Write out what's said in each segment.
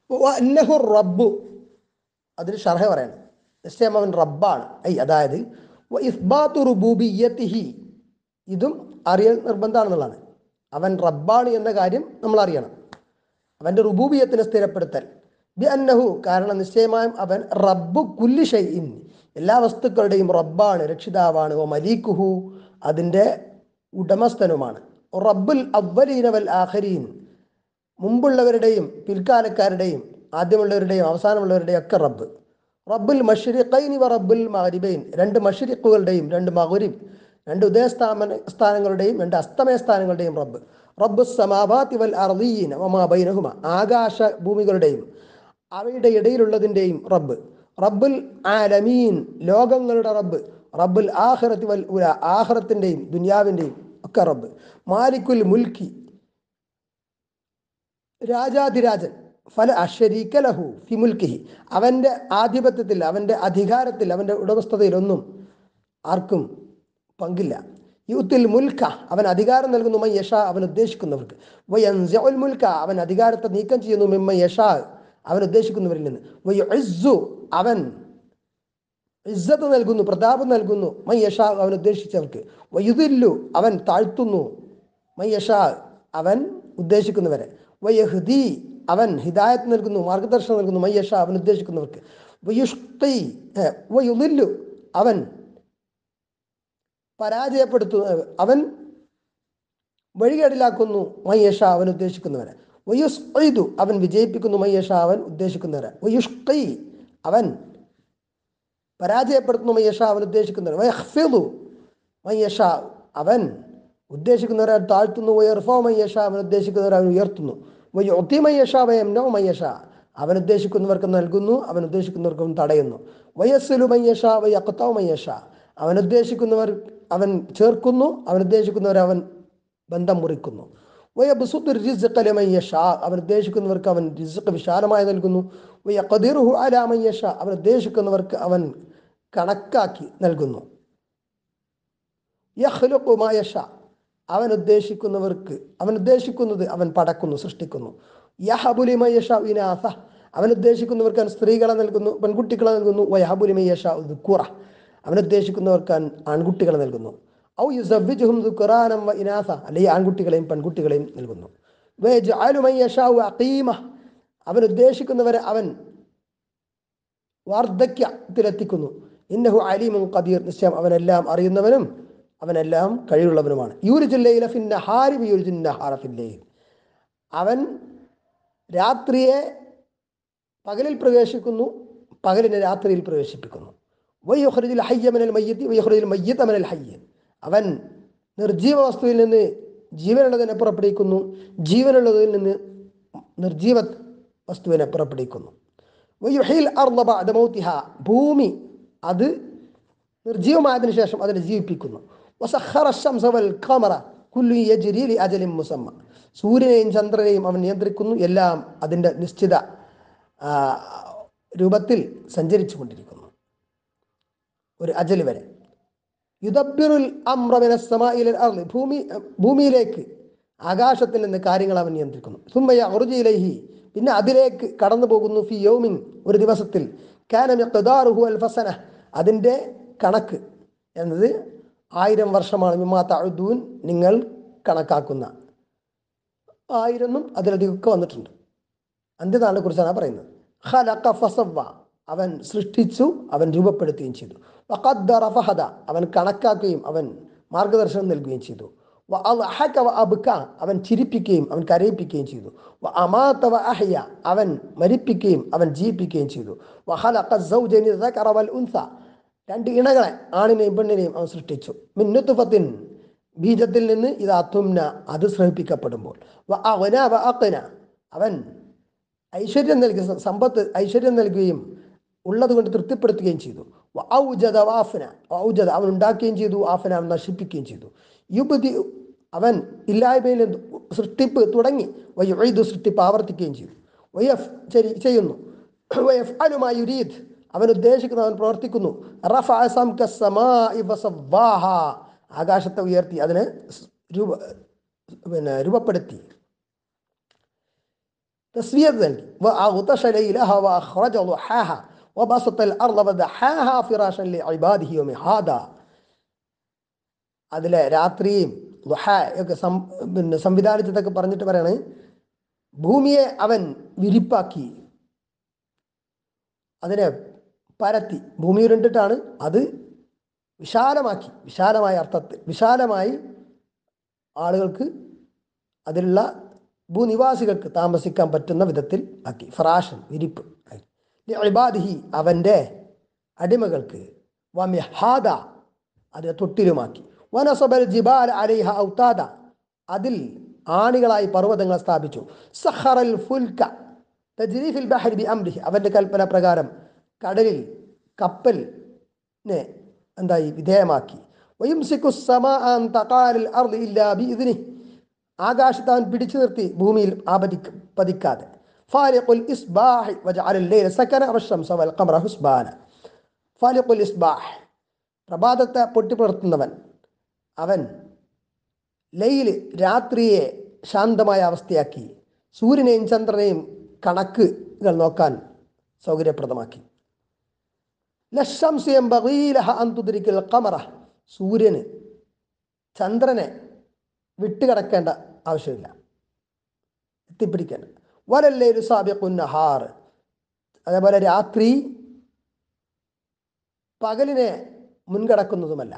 അന്നഹു റബ്ബു അതിന് ഷർഹ പറയണം നിശ്ചയം അവൻ റബ്ബാണ് ഐ അതായത് വ ഇസ്ബാത്തു റുബൂബിയത്തിഹി ഇതും അറിയൽ നിർബന്ധമാണെന്നുള്ളതാണ് അവൻ റബ്ബാണ് എന്ന കാര്യം നമ്മൾ അറിയണം അവൻ്റെ റുബൂബിയത്തിനെ സ്ഥിരപ്പെടുത്തൽ ബി അന്നഹു കാരണം നിശ്ചയമായും അവൻ റബ്ബു കുല്ലി ഷൈഇൻ എല്ലാ വസ്തുക്കളുടെയും റബ്ബാണ് രക്ഷിതാവാണ് ഓ മലീക്കുഹു അതിൻ്റെ ഉടമസ്ഥനുമാണ് റബ്ബുൽ അവലീന വൽ ആഖരീൻ മുമ്പുള്ളവരുടെയും പിൽക്കാലക്കാരുടെയും ആദ്യമുള്ളവരുടെയും അവസാനമുള്ളവരുടെയും ഒക്കെ റബ്ബ് റബ്ബുൽ മഷരിഖൈനി വ റബ്ബുൽ മഹരിബൈൻ രണ്ട് മഷരിഖുകളുടെയും രണ്ട് മഹുരിബ് രണ്ട് ഉദയസ്ഥാന സ്ഥാനങ്ങളുടെയും രണ്ട് അസ്തമയ സ്ഥാനങ്ങളുടെയും റബ്ബ് റബ്ബു സമാവാത്തി വൽ അർദീൻ വമാ ബൈനഹുമ ആകാശ ഭൂമികളുടെയും അവയുടെ ഇടയിലുള്ളതിൻ്റെയും റബ്ബ് റബ്ബുൽ ആലമീൻ ലോകങ്ങളുടെ റബ്ബ് റബ്ബുൽ ആഖിറത്തി വൽ ഉല ആഖിറത്തിൻ്റെയും ദുനിയാവിൻ്റെയും ഒക്കെ റബ്ബ് മാലിക്കുൽ മുൽക്കി രാജാധിരാജൻ ഫല അഷരീക ലഹു ഫി മുൽക്കിഹി അവൻ്റെ ആധിപത്യത്തിൽ അവൻ്റെ അധികാരത്തിൽ അവൻ്റെ ഉടമസ്ഥതയിലൊന്നും ആർക്കും പങ്കില്ല യൂത്തിൽ മുൽക്ക അവൻ അധികാരം നൽകുന്നു മൈ യഷ അവൻ ഉദ്ദേശിക്കുന്നവർക്ക് വയൻസഉൽ മുൽക്ക അവൻ അധികാരത്തെ നീക്കം ചെയ്യുന്നു മിമ്മ യഷ അവൻ ഉദ്ദേശിക്കുന്നവരിൽ നിന്ന് വയ ഇസ്സു അവൻ ഇസ്സത്ത് നൽകുന്നു പ്രതാപം നൽകുന്നു മൈ യഷ അവൻ ഉദ്ദേശിച്ചവർക്ക് വയുദില്ലു അവൻ താഴ്ത്തുന്നു മൈ യഷ അവൻ ഉദ്ദേശിക്കുന്നവരെ വയഹ്ദി അവൻ ഹിദായത്ത് നൽകുന്നു മാർഗദർശനം നൽകുന്നു മൈ യഷ അവൻ ഉദ്ദേശിക്കുന്നവർക്ക് വയുഷ്തി വയുദില്ലു അവൻ പരാജയപ്പെടുത്തു അവൻ വഴികേടിലാക്കുന്നു മയ്യഷ അവൻ ഉദ്ദേശിക്കുന്നവരെ വയുസ്ഇദു അവൻ വിജയിപ്പിക്കുന്നു മയ്യഷ അവൻ ഉദ്ദേശിക്കുന്നവരെ വയുഷ്കി അവൻ പരാജയപ്പെടുത്തുന്നു മയ്യഷ അവൻ ഉദ്ദേശിക്കുന്നവരെ വയഹ്ഫിദു മയ്യഷ അവൻ ഉദ്ദേശിക്കുന്നവരെ അവൻ താഴ്ത്തുന്നു വയർഫോ മയ്യഷ അവൻ ഉദ്ദേശിക്കുന്നവരെ അവൻ ഉയർത്തുന്നു വയൊത്തി മയ്യഷ വയംനോ മയ്യഷ അവൻ ഉദ്ദേശിക്കുന്നവർക്ക് നൽകുന്നു അവൻ ഉദ്ദേശിക്കുന്നവർക്കും തടയുന്നു വയസ്സുലു മയ്യഷ വയക്കത്തോ മയ്യഷ അവൻ ഉദ്ദേശിക്കുന്നവർ അവൻ ചേർക്കുന്നു അവൻ ഉദ്ദേശിക്കുന്നവർ അവൻ ബന്ധം മുറിക്കുന്നു വയ ബുസുദ്ദുർ റിസ്ഖ് ലമയ്യഷ അവൻ ഉദ്ദേശിക്കുന്നവർക്ക് അവൻ റിസ്ഖ് വിശാലമായി നൽകുന്നു വയ ഖദിറുഹു അലാ മയ്യഷ അവൻ ഉദ്ദേശിക്കുന്നവർക്ക് അവൻ കണക്കാക്കി നൽകുന്നു യഖ്ലുഖു മാ യഷ അവൻ ഉദ്ദേശിക്കുന്നവർക്ക് അവൻ ഉദ്ദേശിക്കുന്നത് അവൻ പടക്കുന്നു സൃഷ്ടിക്കുന്നു യഹബുലി മയ്യഷ വിനാഥ അവൻ ഉദ്ദേശിക്കുന്നവർക്ക് അവൻ സ്ത്രീകളെ നൽകുന്നു പെൺകുട്ടികളെ നൽകുന്നു വയഹബുലി മയ്യഷ ദുക്കൂറ അവൻ ഉദ്ദേശിക്കുന്നവർക്ക് അവൻ ആൺകുട്ടികളെ നൽകുന്നു ഔ യുസവ്വിജുഹും ദുക്റാനം വ ഇനാഥ അല്ലെങ്കിൽ ആൺകുട്ടികളെയും പെൺകുട്ടികളെയും നൽകുന്നു വയജ്അലു മൻ യശാഉ അഖീമ അവൻ ഉദ്ദേശിക്കുന്നവരെ അവൻ വാർദ്ധക്യത്തിലെത്തിക്കുന്നു ഇന്നഹു അലീമുൻ ഖദീർ നിശ്ചയം അവനെല്ലാം അറിയുന്നവനും അവനെല്ലാം കഴിവുള്ളവനുമാണ് യൂരിജുല്ലയില ഫിന്ന ഹാരി യൂരിജുന്നഹാറ ഫില്ലയിൽ അവൻ രാത്രിയെ പകലിൽ പ്രവേശിക്കുന്നു പകലിനെ രാത്രിയിൽ പ്രവേശിപ്പിക്കുന്നു വയ്യുഖറിജിൽ ഹയ്യമനൽ മയ്യത്തി വയ്യുഖറിജിൽ മയ്യത്ത് അമനൽ ഹയ്യ അവൻ നിർജീവ വസ്തുവിൽ നിന്ന് ജീവനുള്ളതിനെ പുറപ്പെടുവിക്കുന്നു ജീവനുള്ളതിൽ നിന്ന് നിർജീവ വസ്തുവിനെ പുറപ്പെടുവിക്കുന്നു വയ്യുഹിൽ അർളബ അദമൗത്തിഹ ഭൂമി അത് നിർജീവമായതിനു ശേഷം അതിനെ ജീവിപ്പിക്കുന്നു വസഖറ ശംസ വൽ ഖമറ കുല്ലു യജ്രി ലി അജലിൻ മുസമ്മ സൂര്യനെയും ചന്ദ്രനെയും അവൻ നിയന്ത്രിക്കുന്നു എല്ലാം അതിൻ്റെ നിശ്ചിത ആ, രൂപത്തിൽ സഞ്ചരിച്ചു കൊണ്ടിരിക്കുന്നു ഒരു അജല് വരെ യുദബിറുൽ അമ്രമിനസ്സമായിലെ അർളി ഭൂമി ഭൂമിയിലേക്ക് ആകാശത്തിൽ നിന്ന് കാര്യങ്ങൾ അവൻ നിയന്ത്രിക്കുന്നു സുമ്മയ അറുജിയിലേഹി പിന്നെ അതിലേക്ക് കടന്നു പോകുന്നു ഫി യൗമിൻ ഒരു ദിവസത്തിൽ കാനമിഖ്താറുഹു അൽ ഫസന അതിൻ്റെ കണക്ക് എന്നത് ആയിരം വർഷമാണ് മിമാ തഅദൂൻ നിങ്ങൾ കണക്കാക്കുന്ന ആയിരന്നും അതിലധികമൊക്കെ വന്നിട്ടുണ്ട് അന്ത്യനാളിനെ കുറിച്ചാണ് പറയുന്നത് ഖലഖ ഫസവ്വ അവൻ സൃഷ്ടിച്ചു അവൻ രൂപപ്പെടുത്തുകയും ചെയ്തു വഖദ്ദറ ഫഹദ അവൻ കണക്കാക്കുകയും അവൻ മാർഗദർശനം നൽകുകയും ചെയ്തു വ അദ്ഹക വ അബ്ക അവൻ ചിരിപ്പിക്കുകയും അവൻ കരയിപ്പിക്കുകയും ചെയ്തു വ അമാത വ അഹ്യ അവൻ മരിപ്പിക്കുകയും അവൻ ജീവിപ്പിക്കുകയും ചെയ്തു വ ഖലഖ സൗജനി ദകറ വൽ ഉൻസ രണ്ട് ഇണകളെ ആണിനെയും പെണ്ണിനെയും അവൻ സൃഷ്ടിച്ചു മിൻ നുത്ഫത്തിൻ ബീജത്തിൽ നിന്ന് ഇത് അത്തുംന അത് ശ്രമിപ്പിക്കപ്പെടുമ്പോൾ വ അഗ്ന വ അഖ്ന അവൻ ഐശ്വര്യം നൽകി സ- സമ്പത്ത് ഐശ്വര്യം നൽകുകയും ഉള്ളത് കൊണ്ട് തൃപ്തിപ്പെടുത്തുകയും ചെയ്തു വ ഔജദ വാഫന ഔജദ അവൻ ഉണ്ടാക്കുകയും ചെയ്തു ആഫന അവൻ നശിപ്പിക്കുകയും ചെയ്തു യുബതി അവൻ ഇല്ലായ്മയിൽ നിന്ന് സൃഷ്ടിപ്പ് തുടങ്ങി വയുദ് സൃഷ്ടിപ്പ് ആവർത്തിക്കുകയും ചെയ്തു വയഫ് ശരി ചെയ്യുന്നു വയഫ് അനുമാ യുരീദ് അവൻ ഉദ്ദേശിക്കുന്നു അവൻ പ്രവർത്തിക്കുന്നു റഫഅ സംക സമാഇ വസവ്വാഹ. ആകാശത്തെ ഉയർത്തി അതിനെ സ് രൂപ പിന്നെ രൂപപ്പെടുത്തി തസ്വിയത് നൽകി وأغطش ليلها وأخرج ضحاها وبسط الأرض ودحاها فراشا لعباده ومهادا അതിലെ രാത്രിയും ദുഹ ഒക്കെ സം പിന്നെ സംവിധാനിച്ചതൊക്കെ പറഞ്ഞിട്ട് പറയാണ് ഭൂമിയെ അവൻ വിരിപ്പാക്കി അതിനെ പരത്തി ഭൂമി ഉരുണ്ടിട്ടാണ് അത് വിശാലമാക്കി വിശാലമായ അർത്ഥത്തിൽ വിശാലമായി ആളുകൾക്ക് അതിലുള്ള ഭൂനിവാസികൾക്ക് താമസിക്കാൻ പറ്റുന്ന വിധത്തിൽ ആക്കി ഫറാഷൻ വിരിപ്പ് ആക്കി. ലിഇബാദിഹി അവൻ്റെ അടിമകൾക്ക് വമിഹാദ അതിനെ തൊട്ടിലുമാക്കി വനസബൽ ജിബാൽ അലൈഹ ഔതാദ അതിൽ ആണികളായി പർവ്വതങ്ങൾ സ്ഥാപിച്ചു സഹറൽ ഫുൽക തജ്രീഫിൽ ബഹരി ബി അംരിഹി അവൻ്റെ കൽപ്പന പ്രകാരം കടലിൽ കപ്പലിനെ എന്തായി വിധേയമാക്കി വയുംസിക്കു സമാ അൻ തഖാലിൽ അർദ് ഇല്ലാ ബിഇദ്നിഹി ആകാശത്ത് അവൻ പിടിച്ചു നിർത്തി ഭൂമിയിൽ ആപതിക്ക പതിക്കാതെ ഫാലിഖുൽ ഇസ്ബാഹി വജഅലൽ ലൈല സകന വശംസ വൽ ഖമറ ഹുസ്ബാന ഫാലിഖുൽ ഇസ്ബാഹ് പ്രഭാതത്തെ പൊട്ടിപ്പുറത്തുന്നവൻ അവൻ ലൈല് രാത്രിയെ ശാന്തമായ അവസ്ഥയാക്കി സൂര്യനെയും ചന്ദ്രനെയും കണക്കുകൾ നോക്കാൻ സൗകര്യപ്രദമാക്കി ലശംസിയം ബഗീലഹ അന്തുതിരിക്കൽ കമറ സൂര്യന് ചന്ദ്രനെ വിട്ടുകിടക്കേണ്ട ആവശ്യമില്ല എത്തിപ്പിടിക്കേണ്ട വലല്ലേ ഒരു സാബിഖുന്നഹാർ അതേപോലെ രാത്രി പകലിനെ മുൻകടക്കുന്നതുമല്ല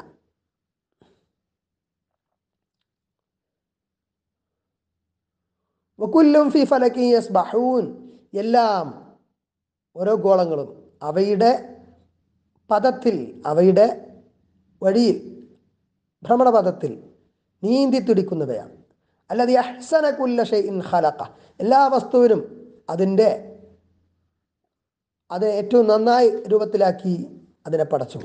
വക്കുല്ലും ഫി ഫലക്കി യസ്ബഹൂൻ എല്ലാം ഓരോ ഗോളങ്ങളും അവയുടെ പദത്തിൽ അവയുടെ വഴിയിൽ ഭ്രമണപഥത്തിൽ നീന്തി തുടിക്കുന്നവയാണ് അല്ലാതെ അഹ്സന കുല്ല ഷൈഇൻ ഖലഖ എല്ലാ വസ്തുവിനും അതിൻ്റെ അത് ഏറ്റവും നന്നായി രൂപത്തിലാക്കി അതിനെ പടച്ചു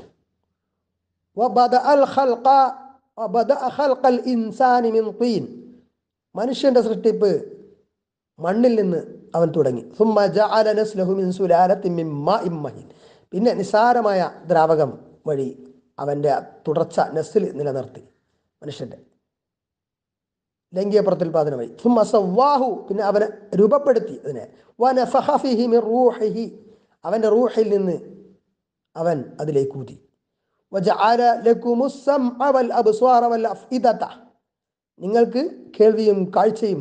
وبدأ الخلق وبدأ خلق الإنسان من طين മനുഷ്യന്റെ സൃഷ്ടിപ്പ് മണ്ണിൽ നിന്ന് അവൻ തുടങ്ങി ثم جعل نسله من سلالة من ماء مهين പിന്നെ നിസാരമായ ദ്രാവകം വഴി അവൻ്റെ തുടർച്ച നെസ്സിൽ നിലനിർത്തി മനുഷ്യൻ്റെ ലൈംഗിക പ്രത്യുൽപാദനമായി ثم സവ്വാഹു പിന്നെ അവനെ രൂപപ്പെടുത്തി അതിനെ വനഫഖ ഫീഹി മിൻ റൂഹിഹി അവൻ്റെ റൂഹിൽ നിന്ന് അവൻ അതിലേക്ക് ഊതി വജഅല ലക്കുമുസ് സമഅ വൽ അബ്സ്വാറ വൽ അഫ്ഇദത നിങ്ങൾക്ക് കേൾവിയും കാഴ്ചയും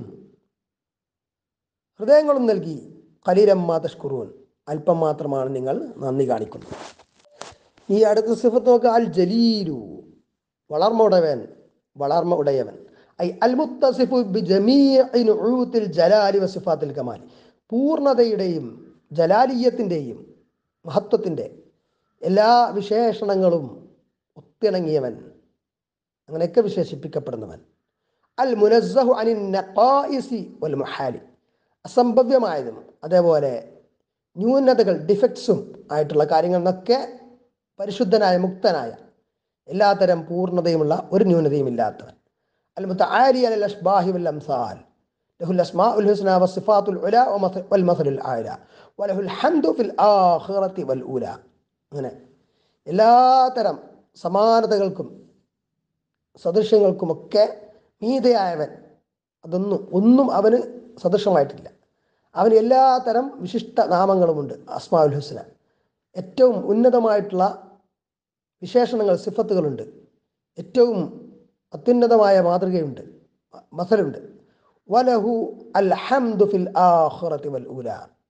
ഹൃദയങ്ങളും നൽകി കലീലം മാതഷ്കുറൂൻ അല്പം മാത്രമാണ് നിങ്ങൾ നന്ദി കാണിക്കുന്നത് ഈ അടുത്ത സിഫത്ത് നോക്കുക അൽ ജലീലു വളർമ്മ ഉടയവൻ വളർമ്മ ഉടയവൻ ഐ അൽ മുത്തസിഫു ബി ജമീഇ നുഊത്തിൽ ജലാലി വസിഫാത്തിൽ കമാൽ പൂർണ്ണതയുടെയും ജലാലിയത്തിൻ്റെയും മഹത്വത്തിൻ്റെ എല്ലാ വിശേഷണങ്ങളും ഒത്തിണങ്ങിയവൻ അങ്ങനെയൊക്കെ വിശേഷിപ്പിക്കപ്പെടുന്നവൻ അൽ മുനസ്സഹു അനിൻ നഖായിസി വൽ മുഹാലി അസംഭവ്യമായതും അതേപോലെ ന്യൂനതകൾ ഡിഫക്ട്സും ആയിട്ടുള്ള കാര്യങ്ങളിൽ നിന്നൊക്കെ പരിശുദ്ധനായ മുക്തനായ എല്ലാത്തരം പൂർണ്ണതയുമുള്ള ഒരു ന്യൂനതയും ഇല്ലാത്തവൻ അൽ മുത്തആലി അൽ അഷ്ബാഹി വൽ അംസാൽ له الأسماء الحسنى والصفات العلى ومثل- والمثل الأعلى وله الحمد في الآخرة والأولى അങ്ങനെ എല്ലാത്തരം സമാനതകൾക്കും സദൃശ്യങ്ങൾക്കുമൊക്കെ മീതയായവൻ അതൊന്നും ഒന്നും അവന് സദൃശമായിട്ടില്ല അവന് എല്ലാത്തരം വിശിഷ്ട നാമങ്ങളുമുണ്ട് അസ്മാഉൽ ഹുസ്ന ഏറ്റവും ഉന്നതമായിട്ടുള്ള വിശേഷണങ്ങൾ സിഫത്തുകളുണ്ട് ഏറ്റവും അത്യുന്നതമായ മാതൃകയുണ്ട് മസലുണ്ട് വലഹു അൽ ഹംദു ഫിൽ ആഖിറതി വൽ ഊല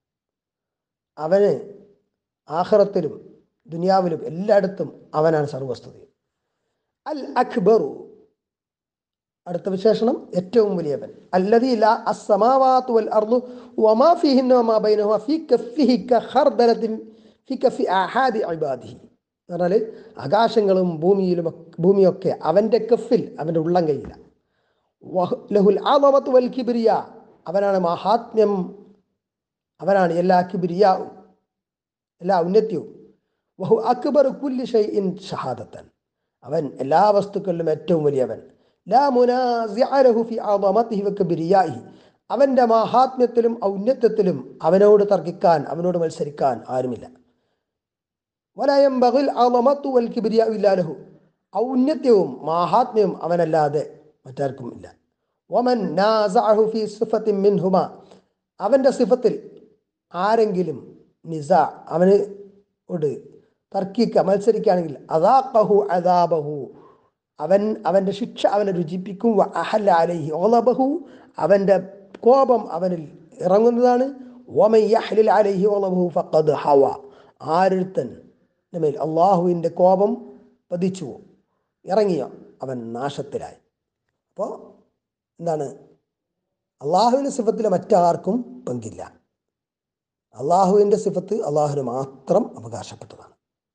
അവന് ആഖിറത്തിലും ദുനിയാവിലും എല്ലായിടത്തും അവനാണ് സർവസ്തുതി അൽ അക്ബറു അടുത്ത വിശേഷണം ഏറ്റവും വലിയവൻ അല്ലദീ ലാ അസ്സമാവാതു വൽ അർദു വമാ ഫീഹിന്ന വമാ ബൈനഹുമ ഫീ കഫിഹി കഖർദലത്തിൻ ഫീ കഫി അഹാദി ഇബാദിഹി എന്ന് പറഞ്ഞാൽ ആകാശങ്ങളും ഭൂമിയിലും ഒക്കെ- ഭൂമിയൊക്കെ അവൻ്റെ കഫിൽ അവൻ്റെ ഉള്ളം കയ്യിലാണ് വഹ് ലഹുൽ ആദമത്ത് വൽ കിബിരിയ അവനാണ് മഹാത്മ്യം അവനാണ് എല്ലാ കിബിരിയാവും എല്ലാ ഔന്നത്യവും വഹു അക്ബർ കുല്ലി ഷൈഇൻ ഷഹാദത്തൻ അവൻ എല്ലാ വസ്തുക്കളിലും ഏറ്റവും വലിയവൻ ലാ മുനാസിഅലഹു ഫി അദമതിഹി വ കിബ്രിയാഇഹി അവൻ്റെ മഹാത്മ്യത്തിലും ഔന്നത്യത്തിലും അവനോട് തർക്കിക്കാൻ അവനോട് മത്സരിക്കാൻ ആരുമില്ല വലയം ബഗിൽ അദമത്തു വൽ കിബ്രിയാഉ ഇല്ലാ ലഹു ഔന്നത്യവും മാഹാത്മ്യവും അവനല്ലാതെ മറ്റാർക്കും ഇല്ല വമൻ നാസഅഹു ഫി സിഫത്തിൻ മിൻഹുമ അവൻ്റെ സിഫത്തിൽ ആരെങ്കിലും നിസ അവന് ോട് തർക്കിക്കുക മത്സരിക്കുകയാണെങ്കിൽ അതാഖഹു അദാബഹു അവൻ അവൻ്റെ ശിക്ഷ അവനെ രുചിപ്പിക്കും വ അഹല്ല അലൈഹി ഓലബഹു അവൻ്റെ കോപം അവനിൽ ഇറങ്ങുന്നതാണ് ഓമൻ യഹ്ലിൽ അലൈഹി ഓലബഹു ഫഖദ് ഹവ ആരുത്തൻ മേൽ അള്ളാഹുവിൻ്റെ കോപം പതിച്ചുവോ ഇറങ്ങിയോ അവൻ നാശത്തിലായി അപ്പോൾ എന്താണ് അള്ളാഹുവിൻ്റെ സിഫത്തിൽ മറ്റാർക്കും പങ്കില്ല അള്ളാഹുവിൻ്റെ സിഫത്ത് അള്ളാഹുവിന് മാത്രം അവകാശപ്പെട്ടതാണ്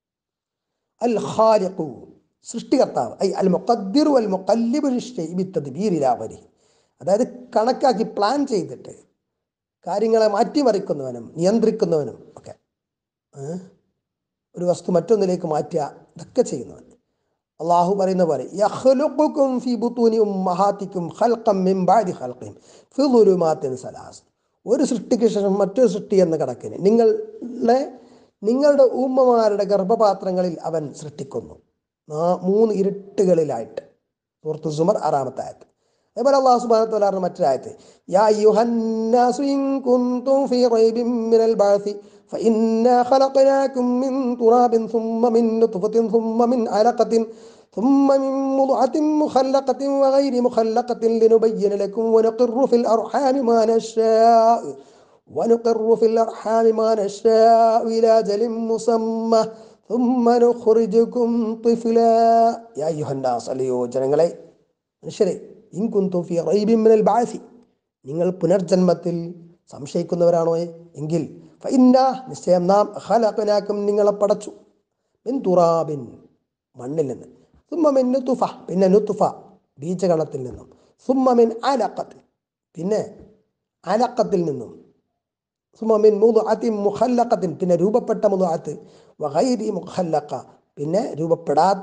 അൽ ഖാലിഖു സൃഷ്ടികർത്താവ് ഐ അൽ മുഖദ്ദിറു അൽ മുഖല്ലിബു ബിത്തദ്ബീരിലാവരി അതായത് കണക്കാക്കി പ്ലാൻ ചെയ്തിട്ട് കാര്യങ്ങളെ മാറ്റിമറിക്കുന്നവനും നിയന്ത്രിക്കുന്നവനും ഒക്കെ ഏ? ഒരു വസ്തു മറ്റൊന്നിലേക്ക് മാറ്റുക ഇതൊക്കെ ചെയ്യുന്നവൻ അള്ളാഹു പറയുന്ന പോലെ യഖ്ലുഖുക്കും ഫീ ബുത്തൂനി ഉമ്മഹാത്തിക്കും ഖൽഖം മിൻ ബഅദി ഖൽഖിൻ ഫീ ദുലുമാത്തിൻ സലാസ് ഒരു സൃഷ്ടിക്ക് ശേഷം മറ്റൊരു സൃഷ്ടി എന്ന കണക്കിന് നിങ്ങളെ നിങ്ങളുടെ ഉമ്മമാരുടെ ഗർഭപാത്രങ്ങളിൽ അവൻ സൃഷ്ടിക്കുന്നു നാ- മൂന്ന് ഇരുട്ടുകളിലായിട്ട് സൂറത്ത് സുമർ ആറാമത്തെ ആയത്ത് അതേപോലെ അള്ളാഹു സുബ്ഹാനഹു വ തആല പറഞ്ഞ മറ്റൊരായത്ത് യാ അയ്യുഹന്നാസു ഇൻ കുൻതും ഫീ റൈബിൻ മിനൽ ബഅസി فإنا خلقناكم من تراب ثم من نطفة ثم من علقة ثم من مضعة مخلقة وغير مخلقة لنبين لكم ونقر في الأرحام ما نشاء ونقر في الأرحام ما نشاء إلى أجل مسمى ثم نخرجكم طفلا يا أيها الناس അല്ലയോ ജനങ്ങളെ മനുഷ്യരെ ഇൻ കുന്തും ഫി റൈബിൻ മിനൽ ബഅസി നിങ്ങൾ പുനർജന്മത്തിൽ സംശയിക്കുന്നവരാണോ എങ്കിൽ ഫഇന്ന നിശ്ചയം നാം ഖലഖനാക്കും നിങ്ങളെ പടച്ചു മിൻ തുറാബിൻ മണ്ണിൽ നിന്ന് സുമ്മ മിൻ നുതുഫ പിന്നെ നുതുഫ ബീജഗണത്തിൽ നിന്നും സുമ്മ മിൻ അലഖത്ത് പിന്നെ അലക്കത്തിൽ നിന്നും സുമ മിൻ മുദഅത്തിൻ മുഖല്ലഖത്തിൻ പിന്നെ രൂപപ്പെട്ട മുദഅത്ത് വഗൈരി മുഖല്ലഖ പിന്നെ രൂപപ്പെടാത്ത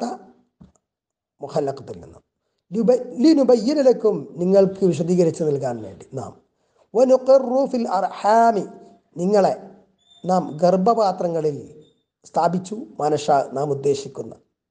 മുഖല്ലഖത്തിൽ നിന്നും ലുബ- ലിനുബയ്യിന ലക്കും നിങ്ങൾക്ക് വിശദീകരിച്ച് നൽകാൻ വേണ്ടി നാം വനുഖിറു ഫിൽ അർഹാമി നിങ്ങളെ നാം ഗർഭപാത്രങ്ങളിൽ സ്ഥാപിച്ചു മനഷ നാം ഉദ്ദേശിക്കുന്ന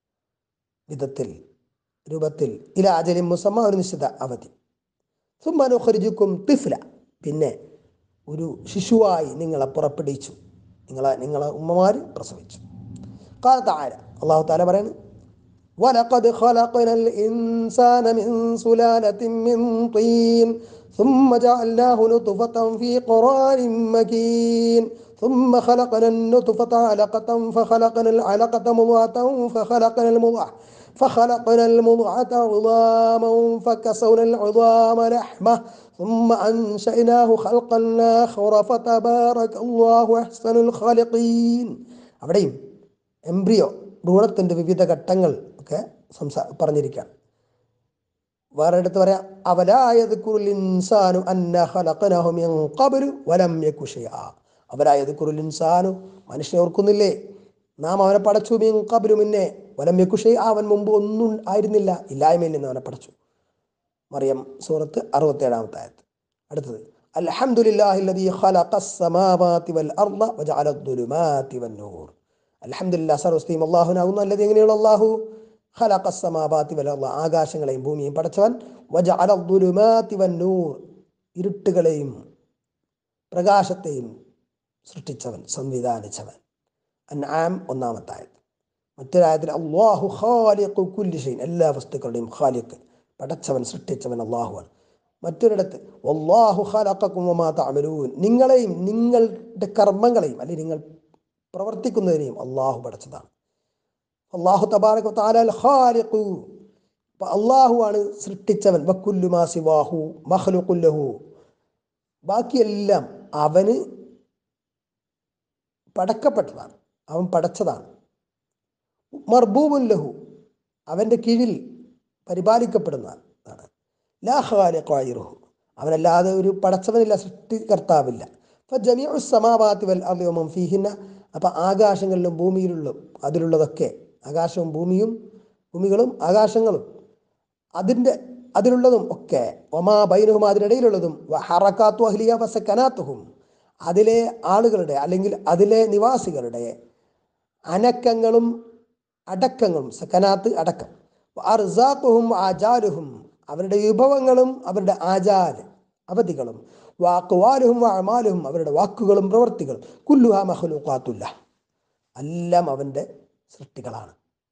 വിധത്തിൽ രൂപത്തിൽ ഇല അജലിൻ മുസമ്മ ഒരു നിശ്ചിത അവധി സുമ്മനുഖരിജുക്കും തിഫ്ല പിന്നെ ഒരു ശിശുവായി നിങ്ങളെ പുറപ്പെടുവിച്ചു നിങ്ങളെ നിങ്ങളെ ഉമ്മമാർ പ്രസവിച്ചു കാലത്ത് ആര അള്ളാഹു താല പറയുന്നു ولقد خلقنا الإنسان من سلالة من طين ثم جعلناه نطفة في قرار مكين ثم خلقنا النطفة علقة فخلقنا العلقة مضغة فخلقنا المضغة فخلقنا المضغة عظاما فكسونا العظام لحمة ثم أنشأناه خلقا آخر فتبارك الله أحسن الخالقين അവിടെയും എംബ്രിയോ ഭ്രൂണത്തിൻ്റെ വിവിധ ഘട്ടങ്ങൾ ഒക്കെ സംസാ പറഞ്ഞിരിക്കുകയാണ് വേറെ എടുത്ത് പറയാം അവലായത് കുറുൽ ഇൻസാനു അന്ന ഖലഖനാഹു മിൻ ഖബ്ലു വലം യകു ഷൈആ അവലായത് കുറുൽ ഇൻസാനു മനുഷ്യനെ ഓർക്കുന്നില്ലേ നാം അവനെ പടച്ചു മിൻ ഖബ്ലു മുന്നേ വലം യകു ഷൈആ അവൻ മുമ്പ് ഒന്നും ആയിരുന്നില്ല ഇല്ലായ്മയിൽ നിന്ന് അവനെ പടച്ചു മറിയം സൂറത്ത് അറുപത്തേഴാമത്തെ ആയത്ത് അടുത്തത് അൽഹംദുലില്ലാഹി അല്ലദീ ഖലഖസ് സമാവാതി വൽ അർള വജഅല അദ്ദുലുമാതി വന്നൂർ അൽഹംദുലില്ലാഹ് സർവസ്തീം അല്ലാഹുനാകുന്നു അല്ലതി എങ്ങനെയുള്ള അല്ലാഹു ഖലഖസ് സമാവാതി വൽ അർള ആകാശങ്ങളെയും ഭൂമിയെയും പടച്ചവൻ വജഅല അദ്ദുലുമാതി വന്നൂർ ഇരുട്ടുകളെയും പ്രകാശത്തെയും സൃഷ്ടിച്ചവൻ സംവിധാനിച്ചവൻ അൻആം ഒന്നാമത്തെ ആയത് മറ്റൊരായത്തിൽ അള്ളാഹു ഖാലിഖു കുല്ലി ഷൈൻ എല്ലാ വസ്തുക്കളുടെയും ഖാലിഖ് പടച്ചവൻ സൃഷ്ടിച്ചവൻ അള്ളാഹുവാണ് മറ്റൊരിടത്ത് അള്ളാഹു ഖലഖക്കും വമാ തഅമലൂൻ നിങ്ങളെയും നിങ്ങളുടെ കർമ്മങ്ങളെയും അല്ലെങ്കിൽ നിങ്ങൾ പ്രവർത്തിക്കുന്നതിനെയും അള്ളാഹു പടച്ചതാണ് അള്ളാഹു തബാറക താലാൽ ഖാലിഖു അപ്പൊ അള്ളാഹുവാണ് സൃഷ്ടിച്ചവൻ വക്കുല്ലു മാ സിവാഹു മഖ്ലുഖുല്ലഹു ബാക്കിയെല്ലാം അവന് പടക്കപ്പെട്ടതാണ് അവൻ പടച്ചതാണ് മർബൂബുൻ ലഹു അവൻ്റെ കീഴിൽ പരിപാലിക്കപ്പെടുന്നതാണ് ലാ ഖാലിഖായിറുഹു അവനല്ലാതെ ഒരു പടച്ചവനില്ല സൃഷ്ടികർത്താവില്ല അപ്പോൾ ജമിഉ സമാവാത്തി വൽ അർളി വമൻ ഫീഹിന്ന അപ്പം ആകാശങ്ങളിലും ഭൂമിയിലുള്ള അതിലുള്ളതൊക്കെ ആകാശവും ഭൂമിയും ഭൂമികളും ആകാശങ്ങളും അതിൻ്റെ അതിലുള്ളതും ഒക്കെ ഒമാ ബൈനഹും അതിനിടയിലുള്ളതും ഹറക്കാത്തു അഹ്ലിയ വസക്കനാത്തുഹും അതിലെ ആളുകളുടെ അല്ലെങ്കിൽ അതിലെ നിവാസികളുടെ അനക്കങ്ങളും അടക്കങ്ങളും സക്കനാത്ത് അടക്കം അർസാഖുഹും ആചാരുഹും അവരുടെ വിഭവങ്ങളും അവരുടെ ആചാര് അവധികളും വാക്കുവാലുഹും വാമാലുഹും അവരുടെ വാക്കുകളും പ്രവർത്തികളും കുല്ലുഹ മഹ്ലൂഖാത്തുല്ല എല്ലാം അവൻ്റെ സൃഷ്ടികളാണ്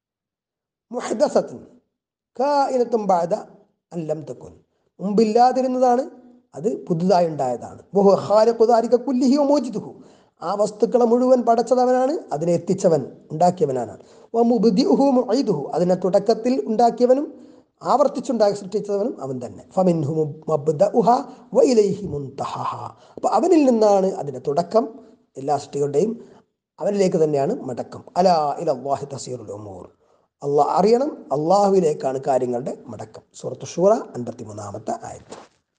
മുഹദസത്തും കായിനത്തും ബാധ അല്ലം തെക്കുൻ മുമ്പില്ലാതിരുന്നതാണ് അത് പുതുതായി ഉണ്ടായതാണ് ബഹു ഹാരക്കുതാരിക കുല്ലിഹിയോ മോചിതുഹു ആ വസ്തുക്കളെ മുഴുവൻ പടച്ചതവനാണ് അതിനെ എത്തിച്ചവൻ ഉണ്ടാക്കിയവനാണ് വമുബുദിഹു അതിനെ തുടക്കത്തിൽ ഉണ്ടാക്കിയവനും ആവർത്തിച്ചുണ്ടാക്കി സൃഷ്ടിച്ചവനും അവൻ തന്നെ ഫമിൻഹു മബ്ദഉഹ വഇലൈഹി മുൻതഹഹ അപ്പോൾ അവനിൽ നിന്നാണ് അതിൻ്റെ തുടക്കം എല്ലാ സൃഷ്ടികളുടെയും അവനിലേക്ക് തന്നെയാണ് മടക്കം അലാ ഇലല്ലാഹി തസീറുൽ ഉമൂർ അള്ളാഹ് അറിയണം അള്ളാഹുവിലേക്കാണ് കാര്യങ്ങളുടെ മടക്കം സൂറത്ത് ഷൂറ അൻപത്തി മൂന്നാമത്തെ ആയത്ത്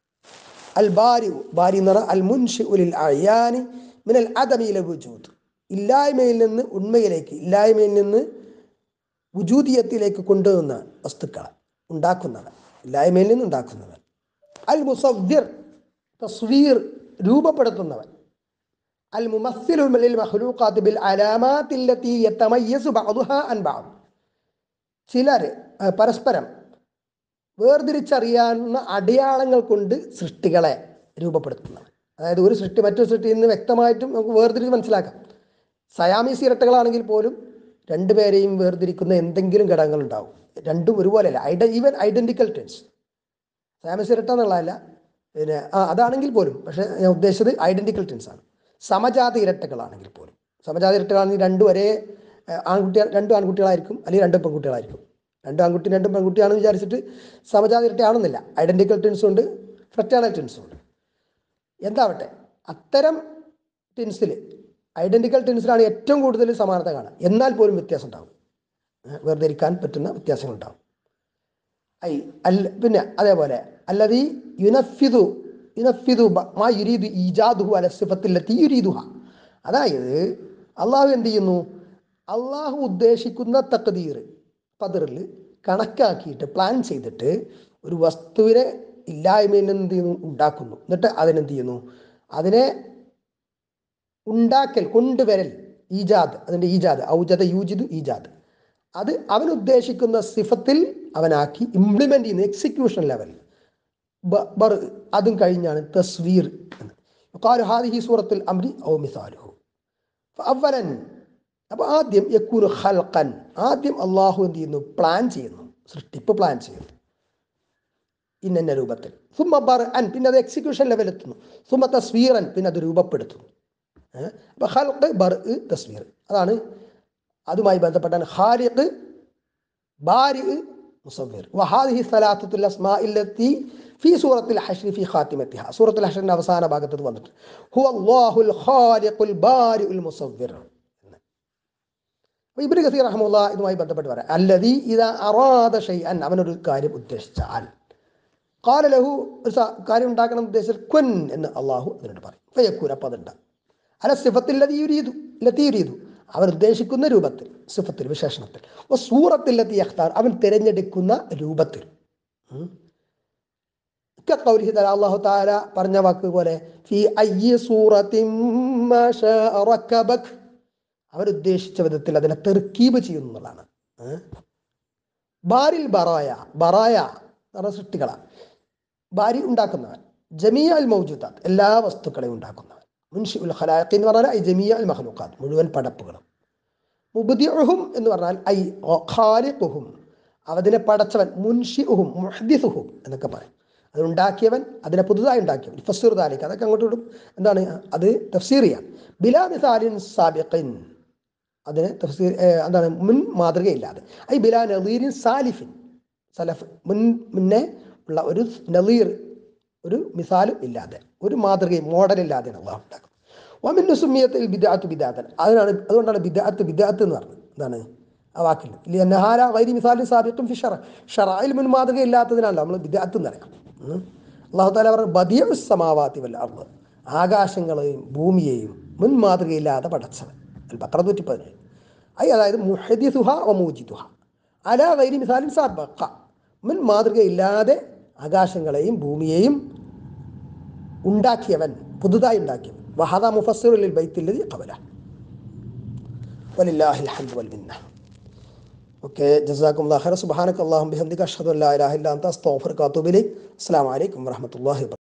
അൽ ബാരി ബാരി എന്ന് പറഞ്ഞാൽ അൽ മുൻഷി ഉലിൽ അയാനി മിനൽ അദമിയിലെ വുജൂദ് ഇല്ലായ്മയിൽ നിന്ന് ഉണ്മയിലേക്ക് ഇല്ലായ്മയിൽ നിന്ന് വുജൂദിയത്തിലേക്ക് കൊണ്ടുവന്ന വസ്തുക്കളെ ഉണ്ടാക്കുന്നവൻ ഇല്ലായ്മയിൽ നിന്ന് ഉണ്ടാക്കുന്നവൻ അൽ മുസവ്വിർ തസ്വീർ രൂപപ്പെടുത്തുന്നവൻ അൽ മുമസ്സിലു ലിൽ മഖ്ലൂഖാത്ത് ബിൽ അലാമാത്തില്ലത്തി യതമയ്യസു ബഅദുഹാ അൻ ബഅദ് ചിലർ പരസ്പരം വേർതിരിച്ചറിയാവുന്ന അടയാളങ്ങൾ കൊണ്ട് സൃഷ്ടികളെ രൂപപ്പെടുത്തുന്നവൻ അതായത് ഒരു സൃഷ്ടി മറ്റൊരു സൃഷ്ടിയിൽ നിന്ന് വ്യക്തമായിട്ടും നമുക്ക് വേർതിരിച്ച് മനസ്സിലാക്കാം സയാമീസ് ഇരട്ടകളാണെങ്കിൽ പോലും രണ്ടുപേരെയും വേർതിരിക്കുന്ന എന്തെങ്കിലും ഘടകങ്ങൾ ഉണ്ടാവും രണ്ടും ഒരുപോലെയല്ല ഐഡ ഈവൻ ഐഡൻറ്റിക്കൽ ട്വിൻസ് സയാമീസ് ഇരട്ട എന്നുള്ളതല്ല പിന്നെ ആ അതാണെങ്കിൽ പോലും പക്ഷേ ഞാൻ ഉദ്ദേശിച്ചത് ഐഡൻറ്റിക്കൽ ട്വിൻസ് ആണ് സമജാതി ഇരട്ടകളാണെങ്കിൽ പോലും സമജാതി ഇരട്ടകളാണെങ്കിൽ രണ്ടും ഒരേ ഏഹ്, ആൺകുട്ടി രണ്ടും ആൺകുട്ടികളായിരിക്കും അല്ലെങ്കിൽ രണ്ടും പെൺകുട്ടികളായിരിക്കും രണ്ടും ആൺകുട്ടി രണ്ടും പെൺകുട്ടിയാണെന്ന് വിചാരിച്ചിട്ട് സമജാതി ഇരട്ടയാണെന്നില്ല ഐഡൻറ്റിക്കൽ ട്വിൻസും ഉണ്ട് ഫ്രറ്റേണൽ ട്വിൻസും ഉണ്ട് എന്താവട്ടെ അത്തരം ടിൻസിൽ ഐഡൻറ്റിക്കൽ ടിൻസിലാണ് ഏറ്റവും കൂടുതൽ സമാനത കാണുക എന്നാൽ പോലും വ്യത്യാസം ഉണ്ടാവും ഏഹ് വേർതിരിക്കാൻ പറ്റുന്ന വ്യത്യാസങ്ങൾ ഉണ്ടാവും ഐ അല്ല പിന്നെ അതേപോലെ അല്ലതീ യുനഫിദു യുനഫിദു ബ- മാ യുരീദു ഈജാദുഹു അല സിഫത്തില്ലത്തി യുരീദുഹ അതായത് അള്ളാഹു എന്ത് ചെയ്യുന്നു അള്ളാഹു ഉദ്ദേശിക്കുന്ന തക്തീർ പതിറിൽ കണക്കാക്കിയിട്ട് പ്ലാൻ ചെയ്തിട്ട് ഒരു വസ്തുവിനെ ഇല്ലായ്മയിൽ നിന്ന് എന്ത് ചെയ്യുന്നു ഉണ്ടാക്കുന്നു എന്നിട്ട് അതിനെന്ത് ചെയ്യുന്നു അതിനെ ഉണ്ടാക്കൽ കൊണ്ടുവരൽ ഈജാദ് അതിൻ്റെ ഈജാദ് ഔജദ യൂജിദ് ഈജാദ് അത് അവൻ ഉദ്ദേശിക്കുന്ന സിഫത്തിൽ അവനാക്കി ഇംപ്ലിമെൻ്റ് ചെയ്യുന്ന എക്സിക്യൂഷൻ ലെവലിൽ ബ- ബർ അതും കഴിഞ്ഞാണ് തസ്വീർ എന്ന് യുഖാലു ഹാദിഹി സൂറത്തുൽ അംരി ഔ മിസാലുഹു അവലൻ അപ്പോൾ ആദ്യം യക്കൂനു ഹൽക്കൻ ആദ്യം അള്ളാഹു എന്ത് ചെയ്യുന്നു പ്ലാൻ ചെയ്യുന്നു സൃഷ്ടിപ്പ് പ്ലാൻ ചെയ്യുന്നു ഇന്ന രൂപത്തിൽ സുമ ബർ അൻ പിന്നെ അത് എക്സിക്യൂഷൻ ലെവലെത്തുന്നു സുമ തസ്വീറൻ പിന്നെ അത് രൂപപ്പെടുത്തുന്നു ഏഹ്? അപ്പൊ ഹൽക്ക് ബർ തസ്വീർ അതാണ് അതുമായി ബന്ധപ്പെട്ടാണ് ഖാലിഖ് ബാരി മുസവ്വിർ വഹാദിഹി സലാത്തുൽ അസ്മാഇല്ലത്തി ഫി സൂറത്തിൽ ഹഷ്രി ഫി ഖാത്തിമത്തിഹ സൂറത്തുൽ ഹഷ്റിന്റെ അവസാന ഭാഗത്ത് ഇത് വന്നിട്ട് ഹുവ അല്ലാഹുൽ ഖാലിഖുൽ ബാരിഉൽ മുസവ്വിർ എന്ന് അപ്പോൾ ഇബ്നു കസീർ റഹ്മുള്ള ഇതുമായി ബന്ധപ്പെട്ട് പറയാം അല്ലദീ ഇദാ അറാദ ഷൈഅൻ അവനൊരു കാര്യം ഉദ്ദേശിച്ചാൽ കാല ലഹു ഒരു സ- കാര്യം ഉണ്ടാക്കണം എന്ന് ഉദ്ദേശിച്ചാൽ കുൻ എന്ന് അള്ളാഹു അതിനോട് പറയും ഫയക്കൂൻ അപ്പം അതുണ്ടാകും അല്ല സിഫത്തിൽ ലതീയുരീതു ലതീയുരീതു അവൻ ഉദ്ദേശിക്കുന്ന രൂപത്തിൽ സിഫത്തിൽ വിശേഷണത്തിൽ അപ്പോൾ സൂറത്തിൽ ലത്തി അഖ്താർ അവൻ തിരഞ്ഞെടുക്കുന്ന രൂപത്തിൽ ഉം. കഖൗലിഹി തആല അല്ലാഹു തആല പറഞ്ഞ വാക്ക് പോലെ ഫി അയ്യി സൂറത്തിൻ മാ ശാഅ റക്കബക് അവൻ ഉദ്ദേശിച്ച വിധത്തിൽ അതിനെ തെർക്കീബ് ചെയ്യുന്നു എന്നുള്ളതാണ് ഏഹ്? ബാരിൽ ബറായ ബറായ എന്ന് പറഞ്ഞ സൃഷ്ടികളാണ് ബാരി ഉണ്ടാക്കുന്നവൻ ജമിയ അൽ മൗജൂദാത്ത് എല്ലാ വസ്തുക്കളെയും ഉണ്ടാക്കുന്നവൻ മുൻഷി ഉൽ ഖലാഖ് എന്ന് പറഞ്ഞാൽ ഐ ജമിയ അൽ മഹ്ലൂഖാത്ത് മുഴുവൻ പടപ്പുകളും മുബദിഉഹും എന്ന് പറഞ്ഞാൽ ഐ ഖാലിഖുഹും അതിനെ പടച്ചവൻ മുൻഷിഉഹും മുഹദിസുഹും എന്നൊക്കെ പറയും അത് ഉണ്ടാക്കിയവൻ അതിനെ പുതുതായി ഉണ്ടാക്കിയവൻ ഫസീർ താലിക്ക് അതൊക്കെ അങ്ങോട്ട് വിടും എന്താണ് അത് തഫ്സീർ ചെയ്യാൻ ബിലാ മിസാലിൻ സാബിഖിൻ അതിന് തഫ്സീർ ഏഹ്, എന്താണ് മുൻ മാതൃകയില്ലാതെ ഐ ബിലാ നദീരിൻ സാലിഫിൻ സലഫ് മുൻ മുന്നേ ഉള്ള ഒരു നദീർ ഒരു മിസാലും ഇല്ലാതെ ഒരു മാതൃകയും മോഡലില്ലാതെയാണ് അള്ളാഹു ഉണ്ടാക്കുന്നത് ഒമിൻ സുമിയത്തിൽ ബിദാത്ത് ബിദാത്തൻ അതിനാണ് അതുകൊണ്ടാണ് ബിദാത്ത് ബിദാത്ത് എന്ന് പറഞ്ഞത് എന്താണ് ആ വാക്കിൽ ഇല്ല നഹാര വൈരി മിസാലിൻ സാബിത്തും ഫിഷറ ഷറായിൽ മുൻ മാതൃക ഇല്ലാത്തതിനാണല്ലോ നമ്മൾ ബിദാത്ത് എന്ന് പറയാം ഉം. അള്ളാഹു താല പറഞ്ഞു ബദിയ സമാവാത്തി വല്ല അർവ് ആകാശങ്ങളെയും ഭൂമിയെയും മുൻ മാതൃകയില്ലാതെ പടച്ചവൻ അൽ ബക്ര നൂറ്റി പതിനേഴ് ഐ അതായത് മുഹദിസുഹ ഒ മൂജിദുഹ അല വൈരി മിസാലിൻ സാബക്ക മുൻ മാതൃകയില്ലാതെ ആകാശങ്ങളെയും ഭൂമിയെയും ഉണ്ടാക്കിയവൻ പുതുതായി ഉണ്ടാക്കിയവൻ വഹദ മുഫസ്സിറുൽ ബൈത്തില്ലതി ഖബല വലില്ലാഹിൽ ഹംദു വൽ മിന്ന ഓക്കെ ജസാക്കും അല്ലാഹ് ഖൈറ സുബ്ഹാനക അല്ലാഹുമ്മ ബിഹംദിക അഷ്ഹദു അൻ ലാ ഇലാഹ ഇല്ല അൻത അസ്തഗ്ഫിറുക വഅത്തുബു ഇലൈക് അസ്സലാമു അലൈക്കും വറഹ്മത്തുള്ളാഹി വബറകാതുഹു